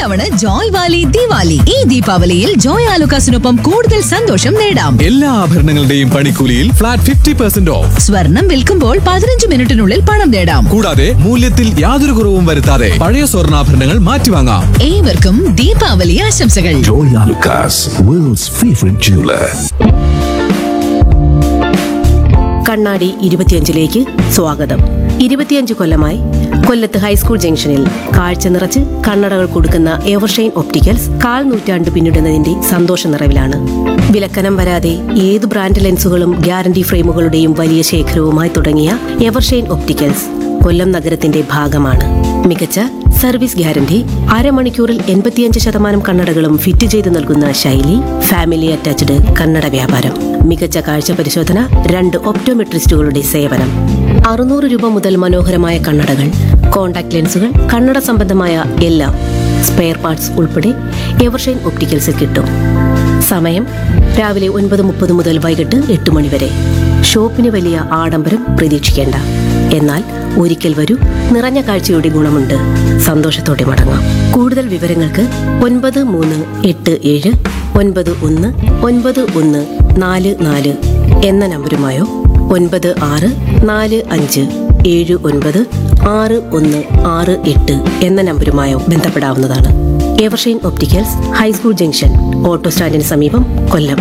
ഇത്തവണ ജോയ് വാലി ദിവാലി ഈ ദീപാവലിയിൽ ജോയ് ആലുക്കാസിനൊപ്പം കൂടുതൽ സന്തോഷം നേടാം എല്ലാ ആഭരണങ്ങളുടെയും പണിക്കൂലിയിൽ ഫ്ലാറ്റ് ഫിഫ്റ്റി പെർസെന്റ് ഓഫ് സ്വർണം വിൽക്കുമ്പോൾ പതിനഞ്ച് മിനിറ്റിനുള്ളിൽ പണം നേടാം കൂടാതെ മൂല്യത്തിൽ യാതൊരു കുറവും വരുത്താതെ പഴയ സ്വർണ്ണാഭരണങ്ങൾ മാറ്റിവാങ്ങാം ഏവർക്കും ദീപാവലി ആശംസകൾ Joy Alucas, world's favorite jeweler. കണ്ണാടി ഇരുപത്തിയഞ്ചിലേക്ക് സ്വാഗതം ഇരുപത്തിയഞ്ച് കൊല്ലമായി കൊല്ലത്ത് ഹൈസ്കൂൾ ജംഗ്ഷനിൽ കാഴ്ച നിറച്ച് കണ്ണടകൾ കൊടുക്കുന്ന എവർഷൈൻ ഒപ്റ്റിക്കൽസ് കാൽ നൂറ്റാണ്ട് പിന്നിടുന്നതിന്റെ സന്തോഷ നിറവിലാണ് വിലക്കനം വരാതെ ഏത് ബ്രാൻഡ് ലെൻസുകളും ഗ്യാരണ്ടി ഫ്രെയിമുകളുടെയും വലിയ ശേഖരവുമായി തുടങ്ങിയ എവർഷൈൻ ഒപ്റ്റിക്കൽസ് കൊല്ലം നഗരത്തിന്റെ ഭാഗമാണ് മികച്ച സർവീസ് ഗ്യാരണ്ടി അരമണിക്കൂറിൽ എൺപത്തിയഞ്ച് ശതമാനം കണ്ണടകളും ഫിറ്റ് ചെയ്ത് നൽകുന്ന ശൈലി ഫാമിലി അറ്റാച്ച്ഡ് കണ്ണട വ്യാപാരം മികച്ച കാഴ്ച പരിശോധന രണ്ട് ഒപ്റ്റോമെട്രിസ്റ്റുകളുടെ സേവനം അറുന്നൂറ് രൂപ മുതൽ മനോഹരമായ കണ്ണടകൾ കോൺടാക്ട് ലെൻസുകൾ കണ്ണട സംബന്ധമായ എല്ലാം സ്പെയർ പാർട്സ് ഉൾപ്പെടെ എവർഷൈൻ ഒപ്റ്റിക്കൽസിൽ കിട്ടും സമയം രാവിലെ ഒൻപത് മുപ്പത് മുതൽ വൈകിട്ട് എട്ട് മണി വരെ ഷോപ്പിന് വലിയ ആഡംബരം പ്രതീക്ഷിക്കേണ്ട എന്നാൽ ഒരിക്കൽ വരൂ നിറഞ്ഞ കാഴ്ചയുടെ ഗുണമുണ്ട് സന്തോഷത്തോടെ മടങ്ങാം കൂടുതൽ വിവരങ്ങൾക്ക് ഒൻപത് മൂന്ന് എട്ട് ഏഴ് ഒൻപത് ഒന്ന് ഒൻപത് ഒന്ന് നാല് നാല് എന്ന നമ്പരുമായോ ഒൻപത് ആറ് നാല് അഞ്ച് ഏഴ് ഒൻപത് ആറ് ഒന്ന് ആറ് എട്ട് എന്ന നമ്പരുമായോ ബന്ധപ്പെടാവുന്നതാണ് Evershine opticals high school junction auto സ്റ്റാൻഡിന് സമീപം കൊല്ലം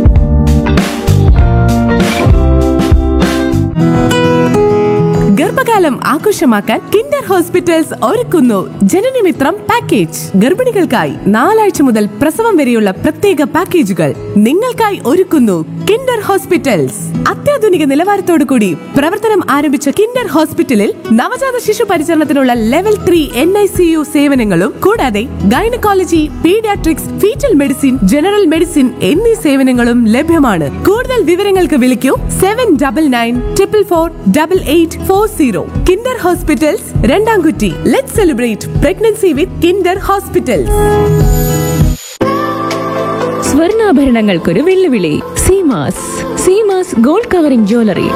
ഗർഭകാലം ആഘോഷമാക്കാൻ കിൻഡർ ഹോസ്പിറ്റൽസ് ഒരുക്കുന്നു ജനനമിത്രം പാക്കേജ് ഗർഭിണികൾക്കായി നാലാഴ്ച മുതൽ പ്രസവം വരെയുള്ള പ്രത്യേക പാക്കേജുകൾ നിങ്ങൾക്കായി ഒരുക്കുന്നു കിൻഡർ ഹോസ്പിറ്റൽസ് അത്യാധുനിക നിലവാരത്തോടു കൂടി പ്രവർത്തനം ആരംഭിച്ച കിൻഡർ ഹോസ്പിറ്റലിൽ നവജാത ശിശു പരിചരണത്തിനുള്ള level three N I C U സേവനങ്ങളും കൂടാതെ gynaecology paediatrics foetal medicine general medicine എന്നീ സേവനങ്ങളും ലഭ്യമാണ് കൂടുതൽ വിവരങ്ങൾക്ക് വിളിക്കൂ seven double nine triple four double eight four zero Kinder hospitals Randamkutty let celebrate pregnancy with Kinder hospitals സ്വർണ്ണാഭരണങ്ങൾക്കൊരു വെല്ലുവിളി Seemas Seemas gold covering jewellery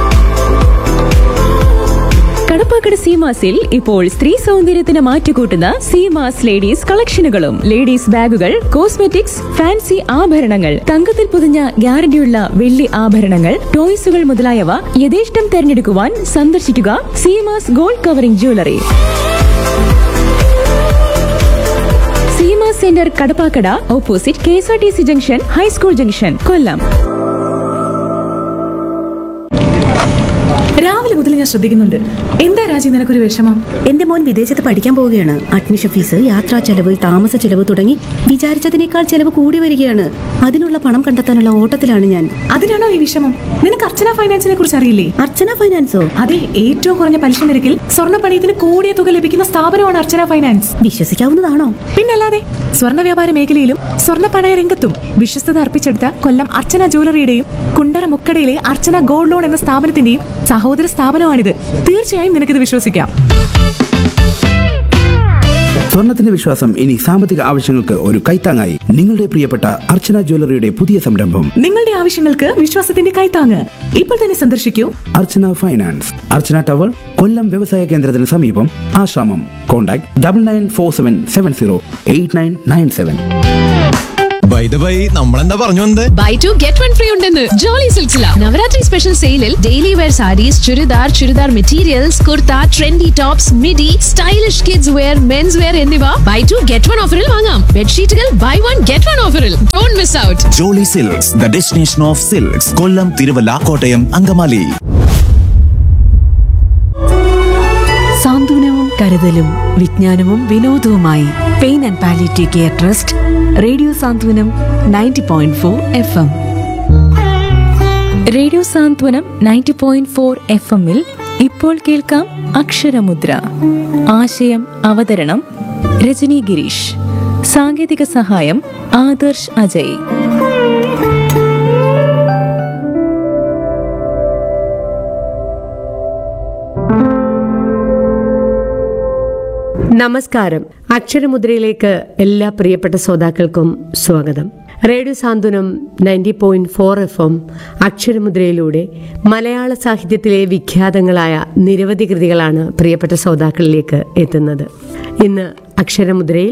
Kadappakada സീമാസിൽ ഇപ്പോൾ സ്ത്രീ സൗന്ദര്യത്തിന് മാറ്റുകൂട്ടുന്ന സീമാസ് ലേഡീസ് കളക്ഷനുകളും ലേഡീസ് ബാഗുകൾ കോസ്മെറ്റിക്സ് ഫാൻസി ആഭരണങ്ങൾ തങ്കത്തിൽ പൊതിഞ്ഞ ഗ്യാരണ്ടിയുള്ള വെള്ളി ആഭരണങ്ങൾ ടോയ്സുകൾ മുതലായവ യഥേഷ്ടം തെരഞ്ഞെടുക്കുവാൻ സന്ദർശിക്കുക Seemas gold covering jewellery Seema centre Kadappakada opposite K S R T C junction high school junction Kollam രാവിലെ മുതൽ ഞാൻ ശ്രദ്ധിക്കുന്നുണ്ട് എന്താ രാജി നിനക്കൊരു വിഷമം എന്റെ മോൻ വിദേശത്ത് പഠിക്കാൻ പോവുകയാണ് അഡ്മിഷൻ ഫീസ് യാത്രാ ചെലവ് താമസ ചെലവ് തുടങ്ങി വിചാരിച്ചതിനേക്കാൾ ചെലവ് കൂടി വരികയാണ് അതിനുള്ള പണം കണ്ടെത്താനുള്ള ഓട്ടത്തിലാണ് ഞാൻ അതിനാണോ ഈ വിഷമം നിനക്ക് അർച്ചന ഫൈനാൻസിനെ കുറിച്ച് അറിയില്ലേ അർച്ചന ഫൈനാൻസോ അതെ ഏറ്റവും കുറഞ്ഞ പലിശ നിരക്കിൽ സ്വർണ്ണ പണയത്തിന് കൂടിയ തുക ലഭിക്കുന്ന സ്ഥാപനമാണ് അർച്ചന ഫൈനാൻസ് വിശ്വസിക്കാവുന്നതാണോ പിന്നല്ലാതെ സ്വർണ്ണ വ്യാപാര മേഖലയിലും സ്വർണ്ണ പണയ രംഗത്തും വിശ്വസ്തത അർപ്പിച്ചെടുത്ത കൊല്ലം അർച്ചന ജ്വല്ലറിയുടെയും കുണ്ടറ മുക്കടയിലെ അർച്ചന ഗോൾഡ് ലോൺ എന്ന സ്ഥാപനത്തിന്റെയും സഹോദര സ്ഥാപനമാണിത് തീർച്ചയായും നിനക്കിത് വിശ്വസിക്കാം സ്വർണത്തിന്റെ വിശ്വാസം ഇനി സാമ്പത്തിക ആവശ്യങ്ങൾക്ക് ഒരു കൈത്താങ്ങായി നിങ്ങളുടെ പ്രിയപ്പെട്ട അർച്ചന ജ്വല്ലറിയുടെ പുതിയ സംരംഭം നിങ്ങളുടെ ആവശ്യങ്ങൾക്ക് വിശ്വാസത്തിന്റെ കൈത്താങ്ങ് ഇപ്പോൾ തന്നെ സന്ദർശിക്കൂ അർച്ചന ഫൈനാൻസ് അർച്ചന ടവർ കൊല്ലം വ്യവസായ കേന്ദ്രത്തിന് സമീപം Ashramam contact double nine four seven seven zero eight nine nine seven by the by നമ്മളെന്താ പറഞ്ഞു വന്നത് buy two get one free ഉണ്ടെന്ന് ജോളി സിൽസില നവരാത്രി സ്പെഷ്യൽ സെയിലിൽ daily wear saris churidar churidar materials kurta trendy tops midi stylish kids wear men's wear എന്നിവ buy two get one ഓഫറിൽ വാങ്ങാം ബെഡ്ഷീറ്റുകൾ buy one get one ഓഫറിൽ don't miss out Jolly Silks the destination of silks കൊല്ലം തിരുവല്ല കോട്ടയം അങ്കമാലി സാന്ത്വനവും കരുതലും വിജ്ഞാനവും വിനോദവുമായി pain and palliative care trust radio Santhwanam ninety point four F M radio Santhwanam ninety point four F എമ്മിൽ ഇപ്പോൾ കേൾക്കാം അക്ഷരമുദ്ര ആശയം അവതരണം രജനി ഗിരീഷ് സാങ്കേതിക സഹായം ആദർശ് അജയ് നമസ്കാരം അക്ഷരമുദ്രയിലേക്ക് എല്ലാ പ്രിയപ്പെട്ട ശ്രോതാക്കൾക്കും സ്വാഗതം radio Santhwanam ninety point four F M അക്ഷരമുദ്രയിലൂടെ മലയാള സാഹിത്യത്തിലെ വിഖ്യാതങ്ങളായ നിരവധി കൃതികളാണ് പ്രിയപ്പെട്ട ശ്രോതാക്കളിലേക്ക് എത്തുന്നത് ഇന്ന് അക്ഷരമുദ്രയിൽ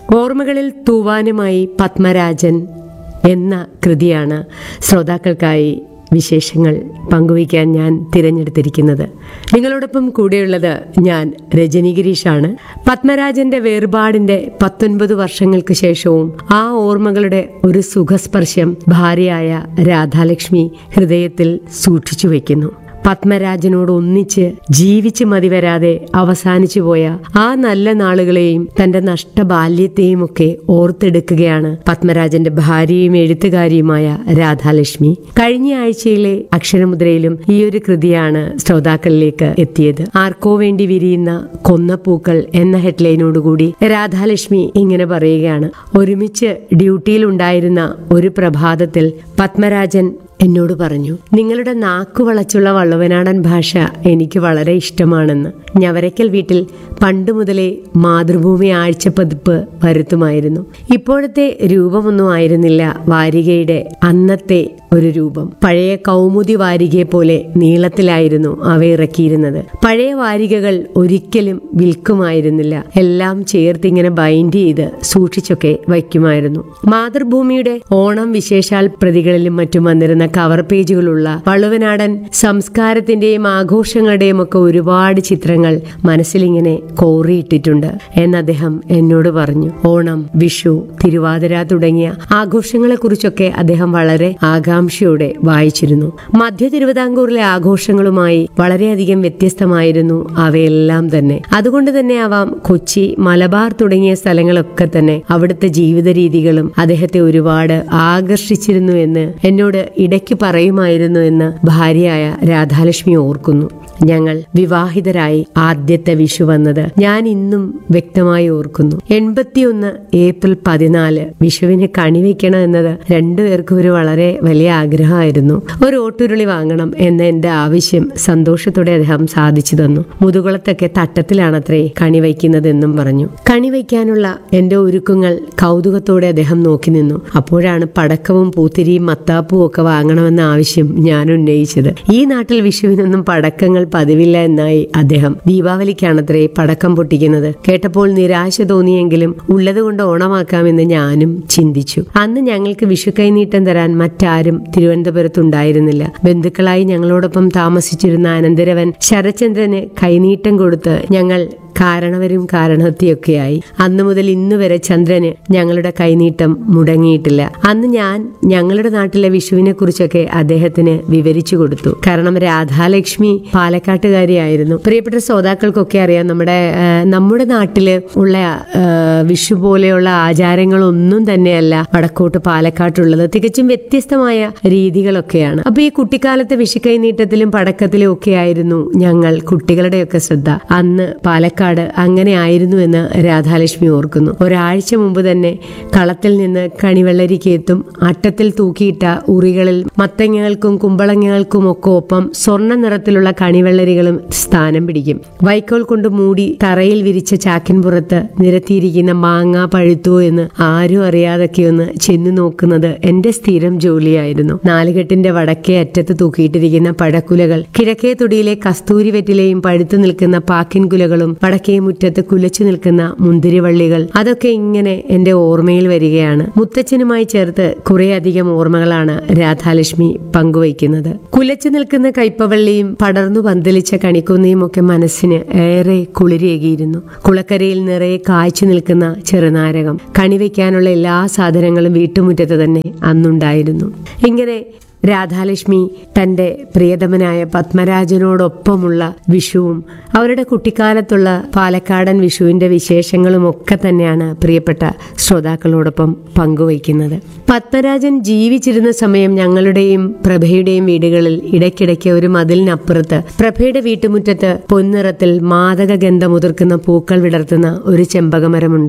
ഓർമ്മകളിൽ തൂവാനുമായി പത്മരാജൻ എന്ന കൃതിയാണ് ശ്രോതാക്കൾക്കായി വിശേഷങ്ങൾ പങ്കുവയ്ക്കാൻ ഞാൻ തിരഞ്ഞെടുത്തിരിക്കുന്നത് നിങ്ങളോടൊപ്പം കൂടെയുള്ളത് ഞാൻ രജനി ഗിരീഷാണ് പത്മരാജന്റെ വേർപാടിന്റെ പത്തൊൻപത് വർഷങ്ങൾക്ക് ശേഷവും ആ ഓർമ്മകളുടെ ഒരു സുഖസ്പർശം ഭാര്യയായ രാധാലക്ഷ്മി ഹൃദയത്തിൽ സൂക്ഷിച്ചു വയ്ക്കുന്നു പത്മരാജനോട് ഒന്നിച്ച് ജീവിച്ച് മതിവരാതെ അവസാനിച്ചു പോയ ആ നല്ല നാളുകളെയും തന്റെ നഷ്ട ബാല്യത്തെയും ഒക്കെ ഓർത്തെടുക്കുകയാണ് പത്മരാജന്റെ ഭാര്യയും എഴുത്തുകാരിയുമായ രാധാലക്ഷ്മി കഴിഞ്ഞ ആഴ്ചയിലെ അക്ഷരമുദ്രയിലും ഈ ഒരു കൃതിയാണ് ശ്രോതാക്കളിലേക്ക് എത്തിയത് ആർക്കോ വേണ്ടി വിരിയുന്ന കൊന്നപ്പൂക്കൾ എന്ന ഹെഡ്ലൈനോടുകൂടി രാധാലക്ഷ്മി ഇങ്ങനെ പറയുകയാണ് ഒരുമിച്ച് ഡ്യൂട്ടിയിലുണ്ടായിരുന്ന ഒരു പ്രഭാതത്തിൽ പത്മരാജൻ എന്നോട് പറഞ്ഞു നിങ്ങളുടെ നാക്കു വളച്ചുള്ള വള്ളുവനാടൻ ഭാഷ എനിക്ക് വളരെ ഇഷ്ടമാണെന്ന് ഞവരക്കൽ വീട്ടിൽ പണ്ട് മുതലേ മാതൃഭൂമി ആഴ്ചപ്പതിപ്പ് വരുത്തുമായിരുന്നു ഇപ്പോഴത്തെ രൂപമൊന്നും ആയിരുന്നില്ല വാരികയുടെ അന്നത്തെ ഒരു രൂപം പഴയ കൗമുദി വാരികയെ പോലെ നീളത്തിലായിരുന്നു അവ ഇറക്കിയിരുന്നത് പഴയ വാരികകൾ ഒരിക്കലും വിൽക്കുമായിരുന്നില്ല എല്ലാം ചേർത്ത് ഇങ്ങനെ ബൈൻഡ് ചെയ്ത് സൂക്ഷിച്ചൊക്കെ വയ്ക്കുമായിരുന്നു മാതൃഭൂമിയുടെ ഓണം വിശേഷാൽ പ്രതികളിലും മറ്റും വന്നിരുന്ന കവർ പേജുകളുള്ള വള്ളുവനാടൻ സംസ്കാരത്തിന്റെയും ആഘോഷങ്ങളുടെയും ഒക്കെ ഒരുപാട് ചിത്രങ്ങൾ മനസ്സിലിങ്ങനെ കോറിയിട്ടിട്ടുണ്ട് എന്ന് അദ്ദേഹം എന്നോട് പറഞ്ഞു ഓണം വിഷു തിരുവാതിര തുടങ്ങിയ ആഘോഷങ്ങളെ കുറിച്ചൊക്കെ അദ്ദേഹം വളരെ ആകാംക്ഷയോടെ വായിച്ചിരുന്നു മധ്യ തിരുവിതാംകൂറിലെ ആഘോഷങ്ങളുമായി വളരെയധികം വ്യത്യസ്തമായിരുന്നു അവയെല്ലാം തന്നെ അതുകൊണ്ട് തന്നെ ആവാം കൊച്ചി മലബാർ തുടങ്ങിയ സ്ഥലങ്ങളൊക്കെ തന്നെ അവിടുത്തെ ജീവിത രീതികളും അദ്ദേഹത്തെ ഒരുപാട് ആകർഷിച്ചിരുന്നു എന്ന് എന്നോട് ഇടയ്ക്ക് പറയുമായിരുന്നു എന്ന് ഭാര്യയായ രാധാലക്ഷ്മി ഓർക്കുന്നു ഞങ്ങൾ വിവാഹിതരായി ആദ്യത്തെ വിഷു വന്നത് ഞാൻ ഇന്നും വ്യക്തമായി ഓർക്കുന്നു എൺപത്തിയൊന്ന് ഏപ്രിൽ പതിനാല് വിഷുവിന് കണി വെക്കണം എന്നത് രണ്ടുപേർക്കും ഒരു വളരെ വലിയ ആഗ്രഹമായിരുന്നു ഒരു ഓട്ടുരുളി വാങ്ങണം എന്ന എന്റെ ആവശ്യം സന്തോഷത്തോടെ അദ്ദേഹം സാധിച്ചു തന്നു മുതുകുളത്തൊക്കെ തട്ടത്തിലാണത്രേ കണി വയ്ക്കുന്നതെന്നും പറഞ്ഞു കണി വയ്ക്കാനുള്ള എന്റെ ഒരുക്കങ്ങൾ കൗതുകത്തോടെ അദ്ദേഹം നോക്കി നിന്നു അപ്പോഴാണ് പടക്കവും പൂത്തിരിയും മത്താപ്പും ഒക്കെ വാങ്ങണമെന്ന ആവശ്യം ഞാൻ ഉന്നയിച്ചത് ഈ നാട്ടിൽ വിഷുവിനൊന്നും പടക്കങ്ങൾ പതിവില്ല എന്നായി അദ്ദേഹം ദീപാവലിക്കാണത്രേ പടക്കം പൊട്ടിക്കുന്നത് കേട്ടപ്പോൾ നിരാശ തോന്നിയെങ്കിലും ഉള്ളതുകൊണ്ട് ഓണമാക്കാമെന്ന് ഞാനും ചിന്തിച്ചു അന്ന് ഞങ്ങൾക്ക് വിഷു കൈനീട്ടം തരാൻ മറ്റാരും തിരുവനന്തപുരത്തുണ്ടായിരുന്നില്ല ബന്ധുക്കളായി ഞങ്ങളോടൊപ്പം താമസിച്ചിരുന്ന അനന്തരവൻ ശരചന്ദ്രന് കൈനീട്ടം കൊടുത്ത് ഞങ്ങൾ കാരണവരും കാരണവത്തിയൊക്കെയായി അന്നു മുതൽ ഇന്നു വരെ ചന്ദ്രന് ഞങ്ങളുടെ കൈനീട്ടം മുടങ്ങിയിട്ടില്ല അന്ന് ഞാൻ ഞങ്ങളുടെ നാട്ടിലെ വിഷുവിനെ കുറിച്ചൊക്കെ അദ്ദേഹത്തിന് വിവരിച്ചു കൊടുത്തു കാരണം രാധാലക്ഷ്മി പാലക്കാട്ടുകാരിയായിരുന്നു പ്രിയപ്പെട്ട ശ്രോതാക്കൾക്കൊക്കെ അറിയാം നമ്മുടെ ആ, നമ്മുടെ നാട്ടില് ഉള്ള ആ, വിഷു പോലെയുള്ള ആചാരങ്ങളൊന്നും തന്നെയല്ല വടക്കോട്ട് പാലക്കാട്ടുള്ളത് തികച്ചും വ്യത്യസ്തമായ രീതികളൊക്കെയാണ് അപ്പൊ ഈ കുട്ടിക്കാലത്തെ വിഷു കൈനീട്ടത്തിലും പടക്കത്തിലും ഒക്കെ ആയിരുന്നു ഞങ്ങൾ കുട്ടികളുടെയൊക്കെ ശ്രദ്ധ അന്ന് പാലക്കാട് അങ്ങനെ ആയിരുന്നു എന്ന് രാധാലക്ഷ്മി ഓർക്കുന്നു ഒരാഴ്ച മുമ്പ് തന്നെ കളത്തിൽ നിന്ന് കണിവെള്ളരിക്ക് എത്തും അട്ടത്തിൽ തൂക്കിയിട്ട ഉറികളിൽ മത്തങ്ങകൾക്കും കുമ്പളങ്ങകൾക്കും ഒക്കെ ഒപ്പം സ്വർണ്ണ നിറത്തിലുള്ള കണിവെള്ളരികളും സ്ഥാനം പിടിക്കും വൈക്കോൽ കൊണ്ട് മൂടി തറയിൽ വിരിച്ച ചാക്കിൻപുറത്ത് നിരത്തിയിരിക്കുന്ന മാങ്ങ പഴുത്തോ എന്ന് ആരും അറിയാതൊക്കെ ഒന്ന് ചെന്നു നോക്കുന്നത് എന്റെ സ്ഥിരം ജോലിയായിരുന്നു നാലുകെട്ടിന്റെ വടക്കേ അറ്റത്ത് തൂക്കിയിട്ടിരിക്കുന്ന പഴക്കുലകൾ കിഴക്കേ തൊടിയിലെ കസ്തൂരി വെറ്റിലെയും പഴുത്തു നിൽക്കുന്ന പാക്കിൻ കുലകളും വടക്കേ മുറ്റത്ത് കുലച്ചു നിൽക്കുന്ന മുന്തിരിവള്ളികൾ അതൊക്കെ ഇങ്ങനെ എന്റെ ഓർമ്മയിൽ വരികയാണ് മുത്തച്ഛനുമായി ചേർത്ത് കുറേയധികം ഓർമ്മകളാണ് രാധാലക്ഷ്മി പങ്കുവയ്ക്കുന്നത് കുലച്ചു നിൽക്കുന്ന കൈപ്പവള്ളിയും പടർന്നു പന്തലിച്ച കണിക്കൊന്നയും ഒക്കെ മനസ്സിന് ഏറെ കുളിരേകിയിരുന്നു കുളക്കരയിൽ നിറയെ കായ്ച്ചു നിൽക്കുന്ന ചെറുനാരകം കണിവയ്ക്കാനുള്ള എല്ലാ സാധനങ്ങളും വീട്ടുമുറ്റത്ത് തന്നെ അന്നുണ്ടായിരുന്നു ഇങ്ങനെ രാധാലക്ഷ്മി തന്റെ പ്രിയതമനായ പത്മരാജനോടൊപ്പമുള്ള വിഷുവും അവരുടെ കുട്ടിക്കാലത്തുള്ള പാലക്കാടൻ വിഷുവിന്റെ വിശേഷങ്ങളും ഒക്കെ തന്നെയാണ് പ്രിയപ്പെട്ട ശ്രോതാക്കളോടൊപ്പം പങ്കുവയ്ക്കുന്നത് പത്മരാജൻ ജീവിച്ചിരുന്ന സമയം ഞങ്ങളുടെയും പ്രഭയുടെയും വീടുകളിൽ ഇടയ്ക്കിടയ്ക്ക് ഒരു മതിലിനപ്പുറത്ത് പ്രഭയുടെ വീട്ടുമുറ്റത്ത് പൊന്നിറത്തിൽ മാദക ഗന്ധമുതിർക്കുന്ന പൂക്കൾ വിടർത്തുന്ന ഒരു ചെമ്പകമരമുണ്ട്